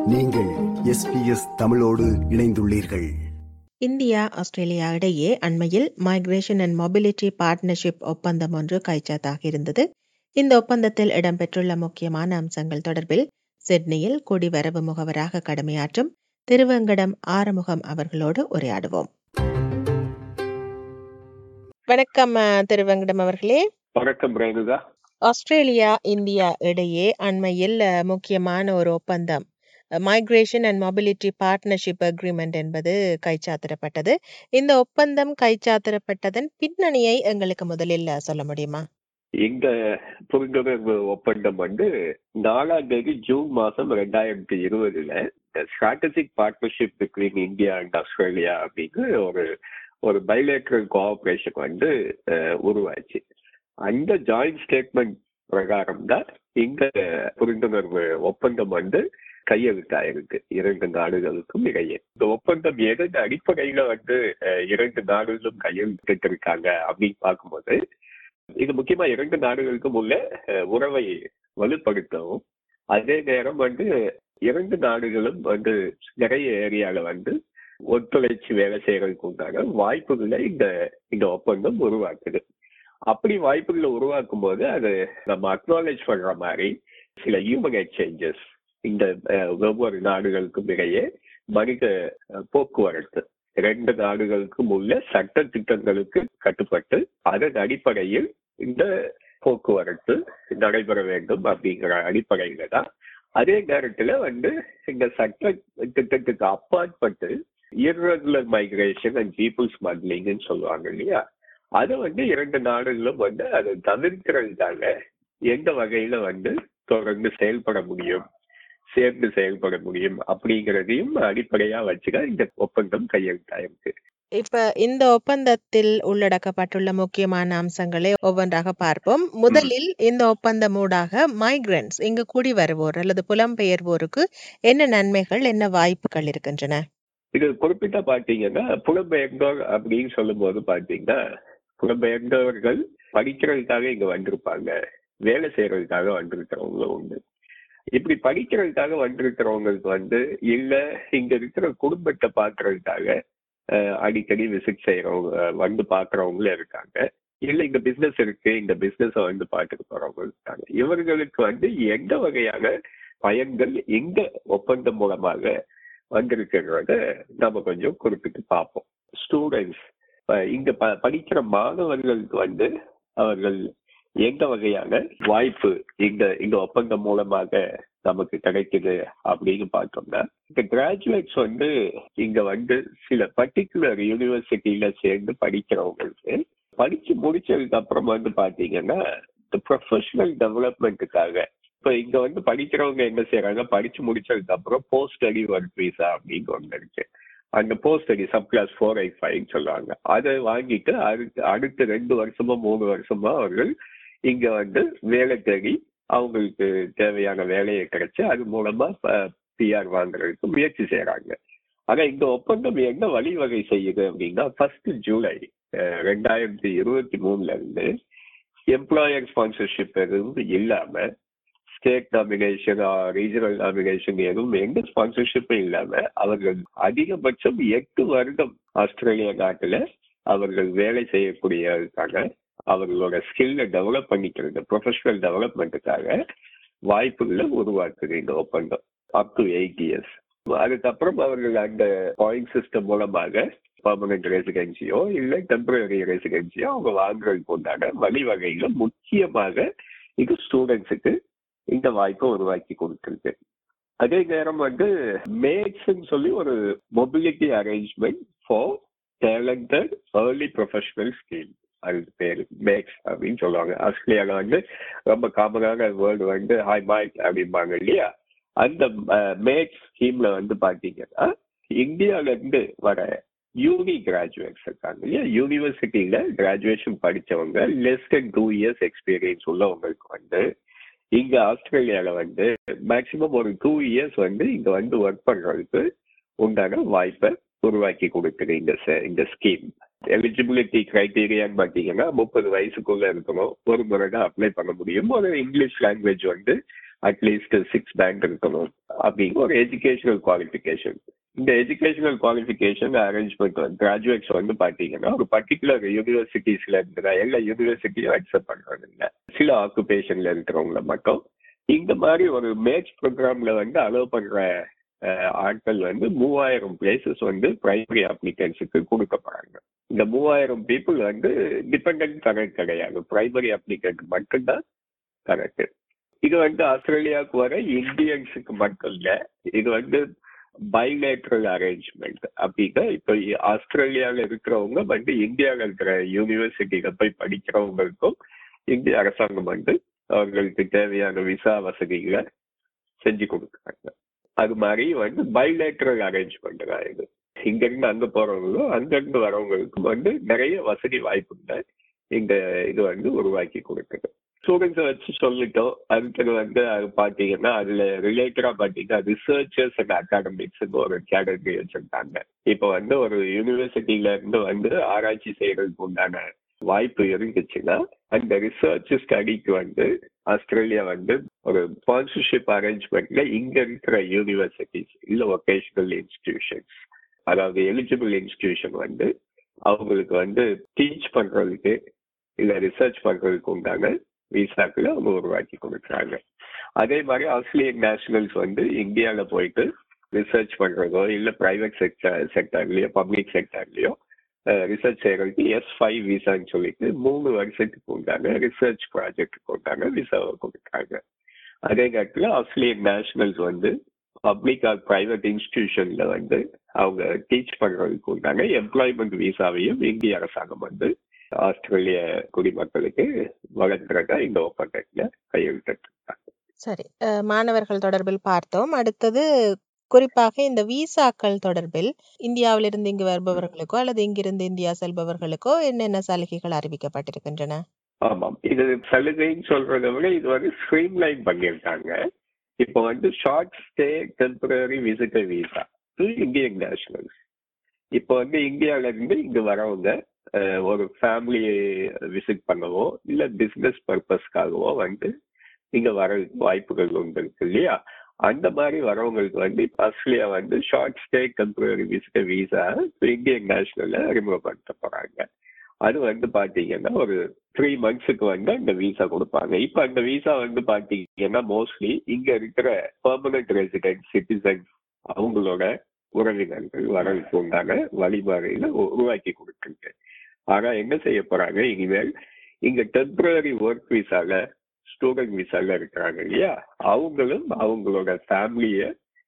நீங்கள் எஸ்பிஎஸ் தமிழோடு இணைந்துள்ளீர்கள் இந்தியா ஆஸ்திரேலியா இடையே அண்மையில் மைக்ரேஷன் அண்ட் மொபிலிட்டி பார்ட்னர்ஷிப் ஒப்பந்தம் ஒன்று கைச்சாத்தாக இருந்தது இந்த ஒப்பந்தத்தில் இடம்பெற்றுள்ள முக்கியமான அம்சங்கள் தொடர்பில் சிட்னியில் குடிவரவு முகவராக கடமையாற்றும் திருவங்கடம் ஆறுமுகம் அவர்களோடு உரையாடுவோம் வணக்கம் அஹ், திருவங்கடம் அவர்களே வணக்கம் ரேணுகா ஆஸ்திரேலியா இந்தியா இடையே அண்மையில் அஹ், முக்கியமான ஒரு ஒப்பந்தம் migration and mobility partnership agreement என்பது கைச்சாத்திடப்பட்டது இந்த ஒப்பந்தம் கைச்சாத்திடப்பட்டதன் பின்னணியை எங்களுக்கு முதலில் அஹ், சொல்ல முடியுமா இந்த புரிந்துணர்வு ஒப்பந்தம் வந்து நாலாம் தேதி ஜூன் மாசம் ரெண்டாயிரத்தி இருபதுல strategic partnership between India and Australia அப்படின்னு ஒரு ஒரு பைலேட்ரல் கோஆபரேஷன் வந்து அஹ், உருவாச்சு அந்த ஜாயிண்ட் ஸ்டேட்மெண்ட் பிரகாரம் தான் இந்த புரிந்துணர்வு ஒப்பந்தம் வந்து கையெழுத்தாயிருக்கு இரண்டு நாடுகளுக்கும் இடையே இந்த ஒப்பந்தம் எதன் அடிப்படையில வந்து அஹ், இரண்டு நாடுகளும் கையெழுத்திட்டிருக்காங்க அப்படின்னு பார்க்கும்போது இது முக்கியமா இரண்டு நாடுகளுக்கும் உள்ள அஹ், உறவை வலுப்படுத்தவும் அதே நேரம் வந்து இரண்டு நாடுகளும் வந்து நிறைய ஏரியால வந்து ஒத்துழைச்சு வேலை செய்யறதுக்கு உண்டான வாய்ப்புகளை இந்த இந்த ஒப்பந்தம் உருவாக்குது அப்படி வாய்ப்புகளை உருவாக்கும் போது அது நம்ம அக்னாலேஜ் பண்ற மாதிரி சில ஹியூமன் எக்ஸ்சேஞ்சஸ் இந்த அஹ், ஒவ்வொரு நாடுகளுக்கும் இடையே மனித அஹ், போக்குவரத்து இரண்டு நாடுகளுக்கும் உள்ள சட்ட திட்டங்களுக்கு கட்டுப்பட்டு அதன் அடிப்படையில் இந்த போக்குவரத்து நடைபெற வேண்டும் அப்படிங்கிற அடிப்படையில தான் அதே நேரத்துல வந்து இந்த சட்ட திட்டத்துக்கு அப்பாற்பட்டு இர்ரெகுலர் மைக்ரேஷன் அண்ட் பீப்புள் ஸ்மக்லிங்னு சொல்லுவாங்க இல்லையா அது வந்து இரண்டு நாடுகளும் வந்து அதை தவிர்க்கிறதுக்காக எந்த வகையில வந்து தொடர்ந்து செயல்பட முடியும் சேர்ந்து செயல்பட முடியும் அப்படிங்கிறதையும் அடிப்படையா வச்சுதான் இந்த ஒப்பந்தம் கையெழுத்தாயிருக்கு இப்ப இந்த ஒப்பந்தத்தில் உள்ளடக்கப்பட்டுள்ள முக்கியமான அம்சங்களை ஒவ்வொன்றாக பார்ப்போம் முதலில் இந்த ஒப்பந்தம் ஊடாக மைக்ரன்ஸ் இங்கு குடி வருவோர் அல்லது புலம்பெயர்வோருக்கு என்ன நன்மைகள் என்ன வாய்ப்புகள் இருக்கின்றன இது குறிப்பிட்ட பாத்தீங்கன்னா புலம்பெயர்ந்தோர் அப்படின்னு சொல்லும் போது பாத்தீங்கன்னா புலம்பெயர்ந்தவர்கள் படிக்கிறதுக்காக இங்க வந்திருப்பாங்க வேலை செய்யறதுக்காக வந்திருக்கிறவங்களும் உண்டு இப்படி படிக்கிறதுக்காக வந்திருக்கிறவங்களுக்கு வந்து இல்ல இங்க இருக்கிற குடும்பத்தை பாக்குறதுக்காக அஹ், அடிக்கடி விசிட் செய்யறவங்க அஹ், வந்து பாக்குறவங்களும் இருக்காங்க இல்ல இங்க பிசினஸ் இருக்கு இந்த பிசினஸ் வந்து பார்த்துட்டு போறவங்க இருக்காங்க இவர்களுக்கு வந்து எந்த வகையான பயன்கள் இந்த ஒப்பந்தம் மூலமாக வந்திருக்கிறத நம்ம கொஞ்சம் குறிப்பிட்டு பார்ப்போம் ஸ்டூடெண்ட்ஸ் இங்க ப- படிக்கிற மாணவர்களுக்கு வந்து அவர்கள் எந்த வகையான வாய்ப்பு இந்த இந்த ஒப்பந்தம் மூலமாக நமக்கு கிடைக்குது அப்படின்னு பார்த்தோம்னா இந்த கிராஜுவேட்ஸ் வந்து இங்க வந்து சில பர்டிகுலர் யூனிவர்சிட்டியில சேர்ந்து படிக்கிறவங்களுக்கு படிச்சு முடிச்சதுக்கு அப்புறம் வந்து பாத்தீங்கன்னா இந்த ப்ரொஃபஷனல் டெவலப்மெண்ட்டுக்காக இப்ப இங்க வந்து படிக்கிறவங்க என்ன செய்யறாங்க படிச்சு முடிச்சதுக்கு அப்புறம் போஸ்ட் ஸ்டடி ஒர்க் விசா அப்படின்னு ஒண்ணு இருக்கு அந்த post study subclass four eight five சொல்லுவாங்க அதை வாங்கிட்டு அடுத்து அடுத்த ரெண்டு வருஷமா மூணு வருஷமா அவர்கள் இங்க வந்து வேலை தேடி அவங்களுக்கு தேவையான வேலையை கிடைச்சு அது மூலமா பிஆர் வாங்குறதுக்கு முயற்சி செய்யறாங்க ஆனா இந்த ஒப்பந்தம் என்ன வழிவகை செய்யுது அப்படின்னா ஃபர்ஸ்ட் ஜூலை அஹ், ரெண்டாயிரத்தி இருபத்தி மூணுல இருந்து எம்ப்ளாயர் ஸ்பான்சர்ஷிப் எதுவும் இல்லாம ஸ்டேட் நாமினேஷன் ரீஜனல் நாமினேஷன் எதுவும் எந்த ஸ்பான்சர்ஷிப்பும் இல்லாம அவர்கள் அதிகபட்சம் எட்டு வருடம் ஆஸ்திரேலியா நாட்டுல அவர்கள் வேலை செய்யக்கூடியதுக்காக அவர்களோட ஸ்கில்லை டெவலப் பண்ணிக்கிறது ப்ரொஃபஷனல் டெவலப்மெண்ட்டுக்காக வாய்ப்புகளை உருவாக்குது இந்த ஒப்பந்தம் அப் டு எயிட் இயர்ஸ் அதுக்கப்புறம் அவர்கள் அந்த பாயிண்ட் சிஸ்டம் மூலமாக பர்மனன்ட் ரெசிடென்சியோ இல்லை டெம்பரரி ரெசிடென்சியோ அவங்க வாங்குறதுக்கு உண்டான வழிவகைகள் முக்கியமாக இது ஸ்டூடெண்ட்ஸுக்கு இந்த வாய்ப்பை உருவாக்கி கொடுத்துருக்கு அதே நேரம் வந்து மேக்ஸ்ன்னு சொல்லி ஒரு mobility arrangement for talented early professional skill அதுக்கு பேரு மேக்ஸ் அப்படின்னு சொல்லுவாங்க ஆஸ்திரேலியாவில் வந்து ரொம்ப காமனான வேர்டு வந்து ஹாய் மைக் அப்படிம்பாங்க இல்லையா அந்த மேக்ஸ் ஸ்கீம்ல வந்து பாத்தீங்கன்னா இந்தியால இருந்து வர யூனி கிராஜுவேட்ஸ் இருக்காங்க இல்லையா யூனிவர்சிட்டியில கிராஜுவேஷன் படிச்சவங்க less then two years experience உள்ளவங்களுக்கு வந்து இங்க ஆஸ்திரேலியால வந்து மேக்சிமம் ஒரு டூ இயர்ஸ் வந்து இங்க வந்து ஒர்க் பண்றதுக்கு உண்டான வாய்ப்பை உருவாக்கி கொடுக்குது இந்த ச- இந்த ஸ்கீம் எலிஜிபிலிட்டி கிரைட்டீரியான்னு பார்த்தீங்கன்னா முப்பது வயசுக்குள்ள இருக்கணும் ஒரு முறை தான் அப்ளை பண்ண முடியும் ஒரு இங்கிலீஷ் லாங்குவேஜ் வந்து அட்லீஸ்ட் சிக்ஸ் பேண்ட் இருக்கணும் அப்படிங்கிற ஒரு எஜுகேஷனல் குவாலிஃபிகேஷன் இந்த எஜுகேஷனல் குவாலிஃபிகேஷன் அரேஞ்ச்மெண்ட் வந்து கிராஜுவேட்ஸ் வந்து பாத்தீங்கன்னா ஒரு பர்டிகுலர் யூனிவர்சிட்டிஸ்ல இருக்கிற எல்லா யூனிவர்சிட்டியும் அக்செப்ட் பண்றது இல்ல சில ஆக்குபேஷன்ல இருக்கிறவங்கள மட்டும் இந்த மாதிரி ஒரு மேட்ச் ப்ரோக்ராம்ல வந்து அலோவ் பண்ற அஹ், ஆட்கள் வந்து மூவாயிரம் பிளேசஸ் வந்து பிரைமரி அப்ளிகன்ஸுக்கு கொடுக்கப்படுறாங்க இந்த மூவாயிரம் பீப்புள் வந்து டிபெண்ட் கரெக்ட் கிடையாது பிரைமரி அப்ளிகன்ட் மட்டும்தான் கரெக்ட் இது வந்து ஆஸ்திரேலியாவுக்கு வர இந்தியன்ஸுக்கு மட்டும் இல்ல இது வந்து பைலேட்ரல் அரேஞ்ச்மெண்ட் அப்படின்னா இப்போ ஆஸ்திரேலியாவில் இருக்கிறவங்க வந்து இந்தியாவில் இருக்கிற யூனிவர்சிட்டியில போய் படிக்கிறவங்களுக்கும் இந்திய அரசாங்கம் வந்து அவர்களுக்கு தேவையான விசா வசதிகளை செஞ்சு கொடுக்குறாங்க அது மாதிரி வந்து பைலேட்ரல் அரேஞ்ச்மெண்ட் தான் இது இங்க இருந்து அங்க போறவங்களும் அங்க இருந்து வரவங்களுக்கு வந்து நிறைய வசதி வாய்ப்புகளை இந்த இது வந்து உருவாக்கி கொடுக்குது ஸ்டூடெண்ட்ஸை வச்சு சொல்லிட்டோம் அடுத்தது வந்து அது பார்த்தீங்கன்னா அதுல ரிலேட்டடா பார்த்தீங்கன்னா ரிசர்ச்சர்ஸ் அண்ட் அகாடமிக்ஸ் ஒரு கேட்டகரி வச்சிருக்காங்க இப்போ வந்து ஒரு யூனிவர்சிட்டியில இருந்து வந்து ஆராய்ச்சி செய்யறதுக்கு உண்டான வாய்ப்பு இருந்துச்சுன்னா அந்த ரிசர்ச் ஸ்டடிக்கு வந்து ஆஸ்திரேலியா வந்து ஒரு ஸ்பான்சர்ஷிப் அரேஞ்ச்மெண்ட்ல இங்க இருக்கிற யூனிவர்சிட்டிஸ் இல்ல ஒகேஷனல் இன்ஸ்டிடியூஷன்ஸ் அதாவது எலிஜிபிள் இன்ஸ்டிடியூஷன் வந்து அவங்களுக்கு வந்து டீச் பண்றதுக்கு இல்ல ரிசர்ச் பண்றதுக்கு உண்டான விசாக்களை அவங்க உருவாக்கி கொடுக்குறாங்க அதே மாதிரி ஆஸ்திரேலியன் நேஷனல்ஸ் வந்து இந்தியால போயிட்டு ரிசர்ச் பண்றதோ இல்ல பிரைவேட் செக்டர் செக்டர்லயோ பப்ளிக் செக்டர்லயோ ரிசர்ச் செய்யறதுக்கு எஸ் ஃபைவ் விசான்னு சொல்லிட்டு மூணு வருஷத்துக்கு உண்டான ரிசர்ச் ப்ராஜெக்டுக்கு உண்டான விசாவை கொடுக்குறாங்க அதே நேரத்தில் ஆஸ்திரேலியன் நேஷனல்ஸ் வந்து பப்ளிக் ஆர் பிரைவேட் இன்ஸ்டிடியூஷன்ல வந்து அவங்க டீச் பண்றதுக்கு உண்டான எம்ப்ளாய்மெண்ட் விசாவையும் இந்திய அரசாங்கம் வந்து ஆஸ்திரேலிய குடிமக்களுக்கு வழங்குறதா இந்த ஒப்பந்தத்துல கையெழுத்திட்டாங்க சரி அஹ், மாணவர்கள் தொடர்பில் பார்த்தோம் அடுத்தது குறிப்பாக இந்த விசாக்கள் தொடர்பில் இந்தியாவிலிருந்து இங்கு வருபவர்களுக்கோ அல்லது இங்கிருந்து இந்தியா செல்பவர்களுக்கோ என்னென்ன சலுகைகள் அறிவிக்கப்பட்டிருக்கின்றன ஆமாம் இது சலுகைன்னு சொல்றதை விட இது வந்து ஸ்ட்ரீம்லைன் பண்ணியிருக்காங்க இப்போ வந்து short stay temporary visitor visa to Indian nationals இப்போ வந்து இந்தியால இருந்து இங்க வரவங்க அஹ், ஒரு ஃபேமிலி விசிட் பண்ணவோ இல்ல பிசினஸ் பர்பஸ்க்காகவோ வந்து இங்க வரதுக்கு வாய்ப்புகள் உண்டு இருக்கு இல்லையா அந்த மாதிரி வரவங்களுக்கு வந்து இப்ப ஆஸ்திரேலியா வந்து short stay temporary visitor visa Indian நேஷனல்ல அறிமுகப்படுத்த போறாங்க அது வந்து பாத்தீங்கன்னா ஒரு த்ரீ மந்த்ஸுக்கு வந்து அந்த விசா கொடுப்பாங்க இப்ப அந்த விசா வந்து பாத்தீங்கன்னா மோஸ்ட்லி இங்க இருக்கிற பெர்மனன்ட் ரெசிடென்ட் சிட்டிசன்ஸ் அவங்களோட உறவினர்கள் வரதுக்கு உண்டான வழிமுறையில உ- உருவாக்கி கொடுத்துருக்கு ஆனா என்ன செய்ய போறாங்க இனிமேல் இங்க டெம்பரரி ஒர்க் விசால ஸ்டூடெண்ட் விசால இருக்கிறாங்க இல்லையா அவங்களும் அவங்களோட ஃபேமிலிய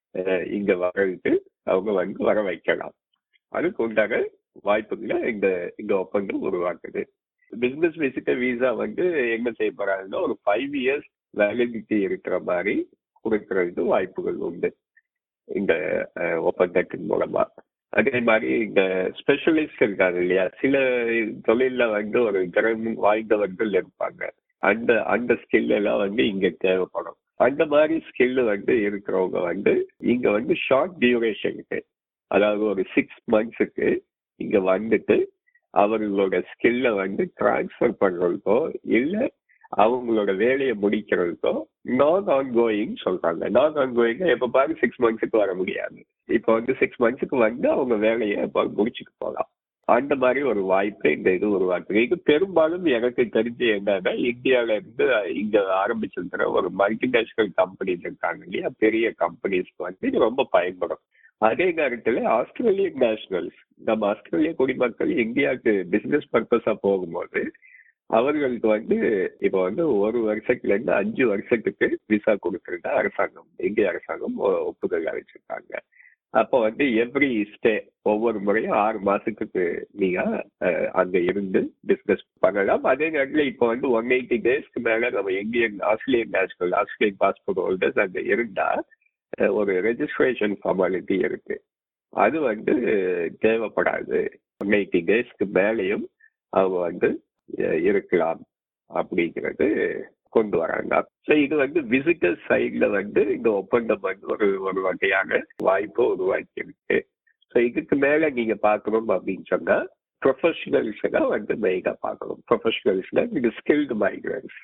இங்க வர்றதுக்கு அவங்க வந்து வர வைக்கலாம் அதுக்கு உண்டான வாய்ப்புகளை இந்த இந்த ஒப்பந்தம் உருவாக்குது பிசினஸ் விசிட்டர் விசா வந்து என்ன செய்ய போறாங்கன்னா ஒரு ஃபைவ் இயர்ஸ் வேலிடிட்டி இருக்கிற மாதிரி கொடுக்கறதுக்கு வாய்ப்புகள் உண்டு இந்த அஹ், ஒப்பந்தத்தின் மூலமா அதே மாதிரி இந்த ஸ்பெஷலிஸ்ட் இருக்காங்க இல்லையா சில தொழில்ல வந்து ஒரு திறன் வாய்ந்தவர்கள் இருப்பாங்க அந்த அந்த ஸ்கில் எல்லாம் வந்து இங்க தேவைப்படும் அந்த மாதிரி ஸ்கில் வந்து இருக்கிறவங்க வந்து இங்க வந்து ஷார்ட் டியூரேஷனுக்கு அதாவது ஒரு சிக்ஸ் மந்த்ஸுக்கு இங்க வந்துட்டு அவர்களோட ஸ்கில்ல வந்து டிரான்ஸ்ஃபர் பண்றதுக்கோ இல்ல அவங்களோட வேலையை முடிக்கிறதுக்கோ நான் ஆன் கோயிங் சொல்றாங்க நான் ஆன் கோயிங் எப்ப பாரு சிக்ஸ் மந்த்ஸுக்கு வர முடியாது இப்போ வந்து சிக்ஸ் மந்த்ஸுக்கு வந்து அவங்க வேலையை இப்போ முடிச்சுட்டு போகலாம் அந்த மாதிரி ஒரு வாய்ப்பை இந்த இது உருவாக்குது இது பெரும்பாலும் எனக்கு தெரிஞ்சு என்னன்னா இந்தியால இருந்து இங்க ஆரம்பிச்சிருக்கிற ஒரு மல்டிநேஷனல் கம்பெனிஸ் இருக்காங்க இல்லையா பெரிய கம்பெனிஸ்க்கு வந்து இது ரொம்ப பயன்படும் அதே நேரத்துல ஆஸ்திரேலியன் நேஷனல்ஸ் நம்ம ஆஸ்திரேலிய குடிமக்கள் இந்தியாவுக்கு பிசினஸ் பர்பஸா போகும்போது அவர்களுக்கு வந்து இப்போ வந்து ஒரு வருஷத்துல இருந்து அஞ்சு வருஷத்துக்கு விசா கொடுக்கறதா அரசாங்கம் இந்திய அரசாங்கம் ஒ- ஒப்புதல் அளிச்சிருக்காங்க அப்போ வந்து எவ்ரி ஸ்டே ஒவ்வொரு முறையும் ஆறு மாசத்துக்கு நீங்க அஹ், அங்க இருந்து பிசினஸ் பண்ணலாம் அதே நேரத்துல இப்போ வந்து ஒன் எயிட்டி டேஸ்க்கு மேல நம்ம Indian Australian national Australian passport holders அங்க இருந்தா அஹ், ஒரு ரெஜிஸ்ட்ரேஷன் ஃபார்மாலிட்டி இருக்கு அது வந்து தேவைப்படாது ஒன் எயிட்டி டேஸ்க்கு மேலேயும் அவங்க வந்து அஹ், இருக்கலாம் அப்படிங்கிறது கொண்டு வராங்க ஸோ இது வந்து விசிட்டர் சைட்ல வந்து இந்த ஒப்பந்தம் வந்து ஒரு ஒரு வகையான வாய்ப்பை உருவாக்கி இருக்கு ஸோ இதுக்கு மேல நீங்க பார்க்கணும் அப்படின்னு சொன்னா ப்ரொஃபஷனல்ஸ் தான் வந்து மெயினா பார்க்கணும் ப்ரொஃபஷனல்ஸ்ல இது ஸ்கில்டு மைக்ரன்ஸ்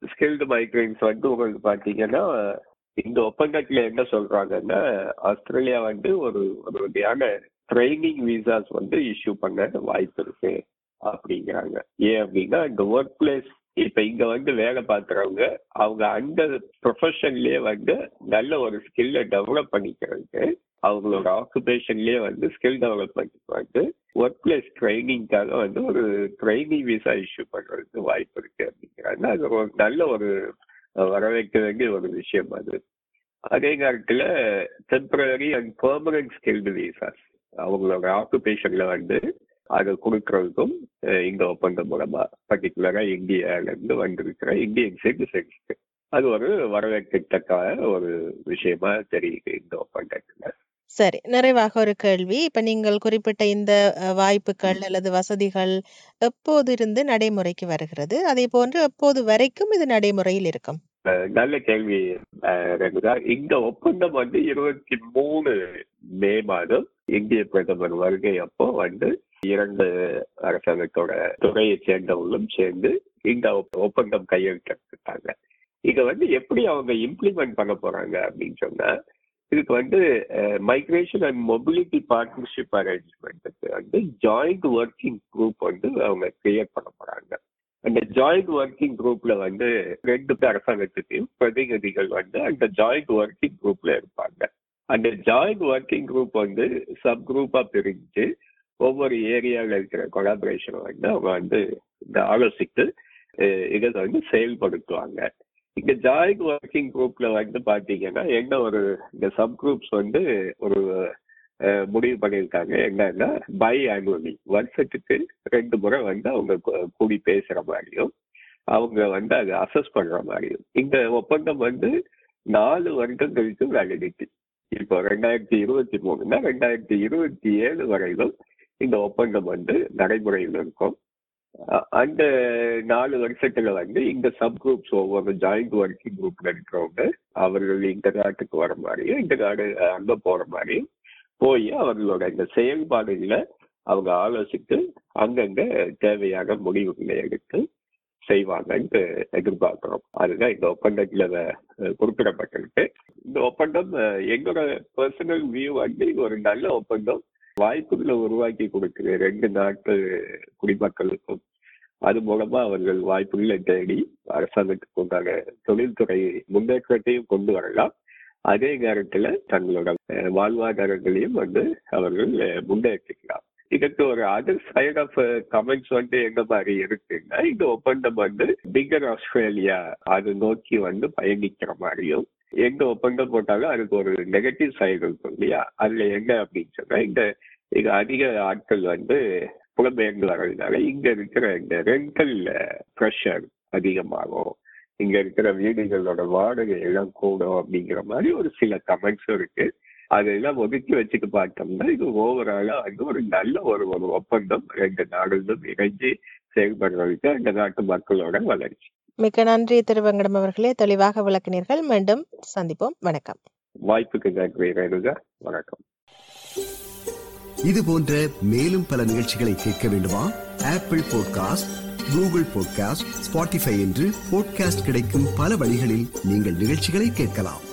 ஸ்கில்டு மைக்ரன்ஸ் வந்து உங்களுக்கு பாத்தீங்கன்னா இந்த ஒப்பந்தத்துல என்ன சொல்றாங்கன்னா ஆஸ்திரேலியா வந்து ஒரு ஒரு வகையான ட்ரைனிங் விசாஸ் வந்து இஷ்யூ பண்ண வாய்ப்பு இருக்கு அப்படிங்கிறாங்க ஏன் அப்படின்னா இந்த ஒர்க் பிளேஸ் இப்ப இங்க வந்து வேலை பார்க்கறவங்க அவங்க அந்த ப்ரொஃபஷன்லயே வந்து நல்ல ஒரு ஸ்கில்லை டெவலப் பண்ணிக்கிறதுக்கு அவங்களோட ஆக்குபேஷன்லயே வந்து ஸ்கில் டெவலப்மெண்ட் வந்து ஒர்க் பிளேஸ் ட்ரைனிங்காக வந்து ஒரு ட்ரைனிங் விசா இஷ்யூ பண்றதுக்கு வாய்ப்பு இருக்கு அப்படிங்கிறாங்க அது ஒரு நல்ல ஒரு வரவேற்க வேண்டிய ஒரு விஷயம் அது அதே நேரத்தில் temporary and permanent skilled visas அவங்களோட ஆக்குபேஷன்ல வந்து அது கொடுக்கறதுக்கும் இந்த ஒப்பந்தம் மூலமா பர்டிகுலரா இந்தியால இருந்து வந்திருக்கிற இந்தியன் சிட்டிசன்ஸ்க்கு அது ஒரு வரவேற்கத்தக்க ஒரு விஷயமா தெரியுது இந்த ஒப்பந்தத்துல சரி நிறைவாக ஒரு கேள்வி இப்ப நீங்கள் குறிப்பிட்ட இந்த வாய்ப்புகள் அல்லது வசதிகள் எப்போது இருந்து நடைமுறைக்கு வருகிறது அதே போன்று எப்போது வரைக்கும் இது நடைமுறையில் இருக்கும் நல்ல கேள்வி ரகுதா இந்த ஒப்பந்தம் வந்து இருபத்தி மூணு மே மாதம் இந்திய பிரதமர் வருகை அப்போ வந்து இரண்டு அரசாங்கத்தோட துறையை சேர்ந்தவங்களும் சேர்ந்து இந்த ஒப்பந்தம் கையெழுத்திட்டாங்க இதை வந்து எப்படி அவங்க இம்ப்ளிமெண்ட் பண்ண போறாங்க அப்படின்னு சொன்னா இதுக்கு வந்து மைக்ரேஷன் அண்ட் மொபிலிட்டி பார்ட்னர்ஷிப் அரேஞ்ச்மெண்ட்டுக்கு வந்து ஜாயிண்ட் ஒர்க்கிங் குரூப் வந்து அவங்க கிரியேட் பண்ண போறாங்க அந்த ஜாயிண்ட் ஒர்க்கிங் குரூப்ல வந்து ரெண்டு அரசாங்கத்துக்கையும் பிரதிநிதிகள் வந்து அந்த ஜாயிண்ட் ஒர்க்கிங் குரூப்ல இருப்பாங்க அந்த ஜாயிண்ட் ஒர்க்கிங் குரூப் வந்து சப் குரூப்பா பிரிஞ்சு ஒவ்வொரு ஏரியாவில் இருக்கிற கொலாபரேஷனை வந்து அவங்க வந்து இந்த ஆலோசித்து இதை வந்து செயல்படுத்துவாங்க இந்த ஜாயிண்ட் ஒர்க்கிங் குரூப்ல வந்து பாத்தீங்கன்னா என்ன ஒரு இந்த சப் குரூப்ஸ் வந்து ஒரு முடிவு பண்ணியிருக்காங்க என்னன்னா பை ஆனுவலி வருஷத்துக்கு ரெண்டு முறை வந்து அவங்க கூடி பேசுற மாதிரியும் அவங்க வந்து அதை அசஸ் பண்ற மாதிரியும் இந்த ஒப்பந்தம் வந்து நாலு வருடங்களுக்கு வேலிடிட்டி இப்போ ரெண்டாயிரத்தி இருபத்தி மூணுனா ரெண்டாயிரத்தி இருபத்தி ஏழு வரையிலும் இந்த ஒப்பந்தம் வந்து நடைமுறையில் இருக்கும் அந்த நாலு வருஷத்துல வந்து இந்த சப் குரூப்ஸ் ஒவ்வொரு ஜாயிண்ட் ஒர்க்கிங் குரூப்ல இருக்கிறவங்க அவர்கள் இந்த நாட்டுக்கு வர மாதிரியும் இந்த நாடு அங்க போற மாதிரியும் போய் அவர்களோட இந்த செயல்பாடுகளை அவங்க ஆலோசித்து அங்கங்க தேவையான முடிவுகளை எடுத்து செய்வாங்கன்னு எதிர்பார்க்கிறோம் அதுதான் இந்த ஒப்பந்தத்துல குறிப்பிடப்பட்டிருக்கு இந்த ஒப்பந்தம் எங்களோட பர்சனல் வியூ வந்து இது ஒரு நல்ல ஒப்பந்தம் வாய்ப்புகளை உருவாக்கி கொடுக்குது ரெண்டு நாட்டு குடிமக்களுக்கும் அது மூலமா அவர்கள் வாய்ப்புகளை தேடி அரசாங்கத்துக்கு உண்டான தொழில்துறை முன்னேற்றத்தையும் கொண்டு வரலாம் அதே நேரத்துல தங்களோட வாழ்வாதாரங்களையும் வந்து அவர்கள் முன்னேற்றிக்கலாம் இதுக்கு ஒரு அதர் சைட் ஆஃப் கமெண்ட்ஸ் வந்து எந்த மாதிரி இருக்குன்னா இந்த ஒப்பந்தம் வந்து பிகர் ஆஸ்திரேலியா அது நோக்கி வந்து பயணிக்கிற மாதிரியும் எங்க ஒப்பந்தம் போட்டாலும் அதுக்கு ஒரு நெகட்டிவ் சைடு இருக்கும் இல்லையா அதுல என்ன அப்படின்னு சொன்னா இந்த இது அதிக ஆட்கள் வந்து புலம்பெயர்ந்து வர்றதுனால இங்க இருக்கிற இந்த ரெண்டல் ப்ரெஷர் அதிகமாகும் இங்க இருக்கிற வீடுகளோட வாடகை எல்லாம் கூடும் அப்படிங்கிற மாதிரி ஒரு சில கமெண்ட்ஸும் இருக்கு அதெல்லாம் ஒதுக்கி வச்சுட்டு பார்த்தோம்னா இது ஓவராலா வந்து ஒரு நல்ல ஒரு ஒரு ஒப்பந்தம் ரெண்டு நாடுகளும் இணைஞ்சு செயல்படுறதுக்கு அந்த நாட்டு மக்களோட வளர்ச்சி மிக்க நன்றி திருவங்கடம் அவர்களே தெளிவாக விளக்கினீர்கள் மீண்டும் சந்திப்போம் வணக்கம் வாய்ப்புக்கு நன்றி ரேணுகா வணக்கம் இது போன்ற மேலும் பல நிகழ்ச்சிகளை கேட்க வேண்டுமா Apple podcast Google podcast Spotify என்று பாட்காஸ்ட் கிடைக்கும் பல வழிகளில் நீங்கள் நிகழ்ச்சிகளை கேட்கலாம்